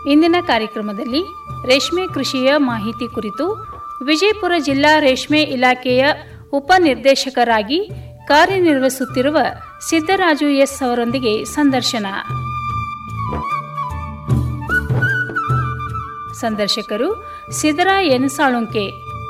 ಇಂದಿನ ಕಾರ್ಯಕ್ರಮದಲ್ಲಿ ರೇಷ್ಮೆ ಕೃಷಿಯ ಮಾಹಿತಿ ಕುರಿತು ವಿಜಯಪುರ ಜಿಲ್ಲಾ ರೇಷ್ಮೆ ಇಲಾಖೆಯ ಉಪನಿರ್ದೇಶಕರಾಗಿ ಕಾರ್ಯನಿರ್ವಹಿಸುತ್ತಿರುವ ಸಿದ್ದರಾಜು ಎಸ್ ಅವರೊಂದಿಗೆ ಸಂದರ್ಶನ ಸಂದರ್ಶಕರು ಸಿದ್ದರ ಎನ್ ಸಾಳುಂಕೆ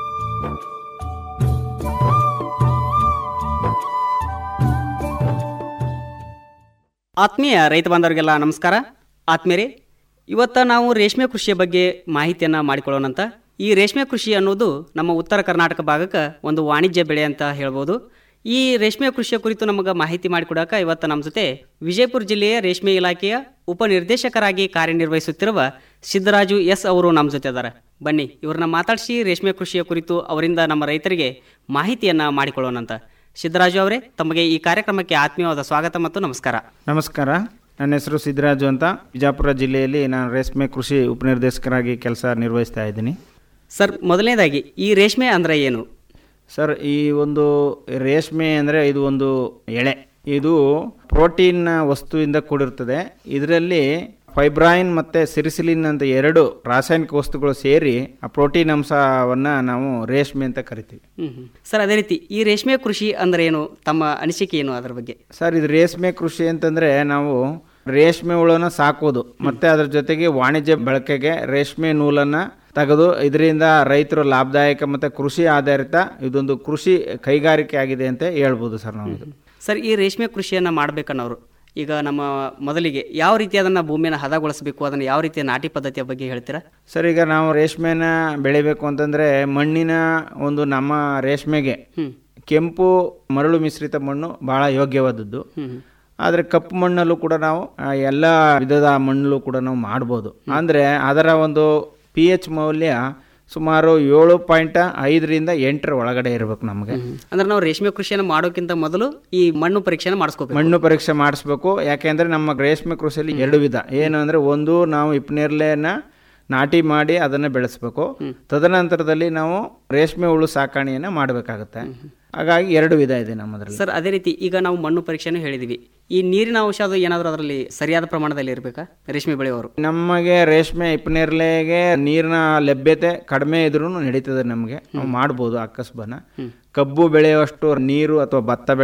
ಆತ್ಮೀಯ ರೈತ ಬಾಂಧವರಿಗೆಲ್ಲ ನಮಸ್ಕಾರ ಆತ್ಮೀಯರೇ ಇವತ್ತ ನಾವು ರೇಷ್ಮೆ ಕೃಷಿಯ ಬಗ್ಗೆ ಮಾಹಿತಿಯನ್ನು ಮಾಡಿಕೊಳ್ಳೋಣಂತ ಈ ರೇಷ್ಮೆ ಕೃಷಿ ಅನ್ನೋದು ನಮ್ಮ ಉತ್ತರ ಕರ್ನಾಟಕ ಭಾಗಕ್ಕೆ ಒಂದು ವಾಣಿಜ್ಯ ಬೆಳೆ ಅಂತ ಹೇಳ್ಬೋದು ಈ ರೇಷ್ಮೆ ಕೃಷಿಯ ಕುರಿತು ನಮಗೆ ಮಾಹಿತಿ ಮಾಡಿಕೊಡಕ ಇವತ್ತು ನಮ್ಮ ಜೊತೆ ವಿಜಯಪುರ ಜಿಲ್ಲೆಯ ರೇಷ್ಮೆ ಇಲಾಖೆಯ ಉಪನಿರ್ದೇಶಕರಾಗಿ ಕಾರ್ಯನಿರ್ವಹಿಸುತ್ತಿರುವ ಸಿದ್ದರಾಜು ಎಸ್ ಅವರು ನಮ್ಮ ಜೊತೆ ಅದಾರ ಬನ್ನಿ ಇವ್ರನ್ನ ಮಾತಾಡಿಸಿ ರೇಷ್ಮೆ ಕೃಷಿಯ ಕುರಿತು ಅವರಿಂದ ನಮ್ಮ ರೈತರಿಗೆ ಮಾಹಿತಿಯನ್ನು ಮಾಡಿಕೊಳ್ಳೋಣಂತ ಸಿದ್ದರಾಜು ಅವರೇ ತಮಗೆ ಈ ಕಾರ್ಯಕ್ರಮಕ್ಕೆ ಆತ್ಮೀಯವಾದ ಸ್ವಾಗತ ಮತ್ತು ನಮಸ್ಕಾರ ನಮಸ್ಕಾರ ನನ್ನ ಹೆಸರು ಸಿದ್ದರಾಜು ಅಂತ ವಿಜಾಪುರ ಜಿಲ್ಲೆಯಲ್ಲಿ ನಾನು ರೇಷ್ಮೆ ಕೃಷಿ ಉಪನಿರ್ದೇಶಕರಾಗಿ ಕೆಲಸ ನಿರ್ವಹಿಸ್ತಾ ಇದ್ದೀನಿ ಸರ್ ಮೊದಲನೇದಾಗಿ ಈ ರೇಷ್ಮೆ ಅಂದರೆ ಏನು ಸರ್ ಈ ಒಂದು ರೇಷ್ಮೆ ಅಂದರೆ ಇದು ಒಂದು ಎಳೆ ಇದು ಪ್ರೋಟೀನ್ ವಸ್ತುವಿಂದ ಕೂಡಿರ್ತದೆ ಇದರಲ್ಲಿ ಫೈಬ್ರಾಯಿನ್ ಮತ್ತು ಸಿರಿಸಿಲಿನ್ ಅಂತ ಎರಡು ರಾಸಾಯನಿಕ ವಸ್ತುಗಳು ಸೇರಿ ಆ ಪ್ರೋಟೀನ್ ಅಂಶವನ್ನು ನಾವು ರೇಷ್ಮೆ ಅಂತ ಕರಿತೀವಿ ಹ್ಮ್ ಹ್ಮ್. ಸರ್ ಅದೇ ರೀತಿ ಈ ರೇಷ್ಮೆ ಕೃಷಿ ಅಂದ್ರೆ ಏನು ತಮ್ಮ ಅನಿಸಿಕೆ ಏನು ಅದರ ಬಗ್ಗೆ ಸರ್ ಇದು ರೇಷ್ಮೆ ಕೃಷಿ ಅಂತಂದರೆ ನಾವು ರೇಷ್ಮೆ ಹುಳನ ಸಾಕೋದು ಮತ್ತು ಅದ್ರ ಜೊತೆಗೆ ವಾಣಿಜ್ಯ ಬಳಕೆಗೆ ರೇಷ್ಮೆ ನೂಲನ್ನು ತೆಗೆದು ಇದರಿಂದ ರೈತರು ಲಾಭದಾಯಕ ಮತ್ತು ಕೃಷಿ ಆಧಾರಿತ ಇದೊಂದು ಕೃಷಿ ಕೈಗಾರಿಕೆ ಆಗಿದೆ ಅಂತ ಹೇಳ್ಬೋದು ಸರ್ ನಾವು ಇದು ಸರ್ ಈ ರೇಷ್ಮೆ ಕೃಷಿಯನ್ನು ಮಾಡ್ಬೇಕನ್ನೋರು ಈಗ ನಮ್ಮ ಮೊದಲಿಗೆ ಯಾವ ರೀತಿ ಅದನ್ನು ಭೂಮಿಯನ್ನು ಹದಗೊಳಿಸಬೇಕು ಅದನ್ನು ಯಾವ ರೀತಿಯ ನಾಟಿ ಪದ್ಧತಿಯ ಬಗ್ಗೆ ಹೇಳ್ತೀರಾ ಸರ್ ಈಗ ನಾವು ರೇಷ್ಮೆನ ಬೆಳಿಬೇಕು ಅಂತಂದರೆ ಮಣ್ಣಿನ ಒಂದು ನಮ್ಮ ರೇಷ್ಮೆಗೆ ಕೆಂಪು ಮರಳು ಮಿಶ್ರಿತ ಮಣ್ಣು ಭಾಳ ಯೋಗ್ಯವಾದದ್ದು ಆದರೆ ಕಪ್ಪು ಮಣ್ಣಲ್ಲೂ ಕೂಡ ನಾವು ಆ, ಎಲ್ಲ ವಿಧದ ಮಣ್ಣಲ್ಲೂ ಕೂಡ ನಾವು ಮಾಡ್ಬೋದು ಅಂದರೆ ಅದರ ಒಂದು ಪಿ ಎಚ್ ಮೌಲ್ಯ ಸುಮಾರು ಏಳು ಪಾಯಿಂಟ್ ಐದರಿಂದ ಎಂಟರ ಒಳಗಡೆ ಇರಬೇಕು ನಮಗೆ ಅಂದ್ರೆ ನಾವು ರೇಷ್ಮೆ ಕೃಷಿಯನ್ನು ಮಾಡೋಕ್ಕಿಂತ ಮೊದಲು ಈ ಮಣ್ಣು ಪರೀಕ್ಷೆನ ಮಾಡಿಸ್ಕೋಬೇಕು ಮಣ್ಣು ಪರೀಕ್ಷೆ ಮಾಡಿಸ್ಬೇಕು ಯಾಕೆಂದರೆ ನಮ್ಮ ರೇಷ್ಮೆ ಕೃಷಿಯಲ್ಲಿ ಎರಡು ವಿಧ ಏನು ಅಂದರೆ ಒಂದು ನಾವು ಇಪ್ನೇರ್ಲೆನ ನಾಟಿ ಮಾಡಿ ಅದನ್ನು ಬೆಳೆಸ್ಬೇಕು ತದನಂತರದಲ್ಲಿ ನಾವು ರೇಷ್ಮೆ ಹುಳು ಸಾಕಾಣೆಯನ್ನು ಮಾಡಬೇಕಾಗುತ್ತೆ ಹಾಗಾಗಿ ಎರಡು ವಿಧ ಇದೆ ನಮ್ಮದ್ರಲ್ಲಿ ಸರ್ ಅದೇ ರೀತಿ ಈಗ ನಾವು ಮಣ್ಣು ಪರೀಕ್ಷೆನೂ ಹೇಳಿದೀವಿ ಈ ನೀರಿನ ಅಂಶ ಅದು ಏನಾದರೂ ಅದರಲ್ಲಿ ಸರಿಯಾದ ಪ್ರಮಾಣದಲ್ಲಿ ಇರಬೇಕಾ ರೇಷ್ಮೆ ಬೆಳೆಯವರು ನಮಗೆ ರೇಷ್ಮೆ ಇಪ್ಪನೇರ್ಲೆಗೆ ನೀರಿನ ಲಭ್ಯತೆ ಕಡಿಮೆ ಇದ್ರೂ ನಡೀತದೆ ನಮಗೆ ನಾವು ಮಾಡ್ಬೋದು ಅಕ್ಕಸ್ಬನ ಕಬ್ಬು ಬೆಳೆಯುವಷ್ಟು ನೀರು ಅಥವಾ ಭತ್ತ ಬೆಳೆ